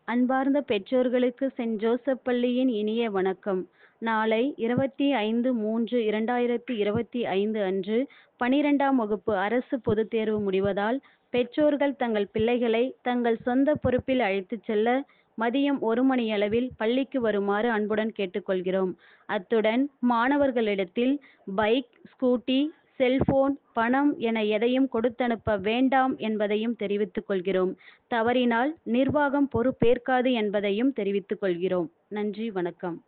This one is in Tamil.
அன்பார்ந்த பெற்றோர்களுக்கு சென்ட் ஜோசப் பள்ளியின் இனிய வணக்கம் நாளை இருபத்தி ஐந்து மூன்று இரண்டாயிரத்தி இருபத்தி ஐந்து அன்று பனிரெண்டாம் வகுப்பு அரசு பொதுத் தேர்வு முடிவதால் பெற்றோர்கள் தங்கள் பிள்ளைகளை தங்கள் சொந்த பொறுப்பில் அழைத்துச் செல்ல மதியம் ஒரு மணியளவில் பள்ளிக்கு வருமாறு அன்புடன் கேட்டுக்கொள்கிறோம் அத்துடன் மாணவர்களிடத்தில் பைக் ஸ்கூட்டி செல்போன் பணம் என எதையும் கொடுத்தனுப்ப வேண்டாம் என்பதையும் தெரிவித்துக் கொள்கிறோம் தவறினால் நிர்வாகம் பொறுப்பேற்காது என்பதையும் தெரிவித்துக் கொள்கிறோம் நன்றி வணக்கம்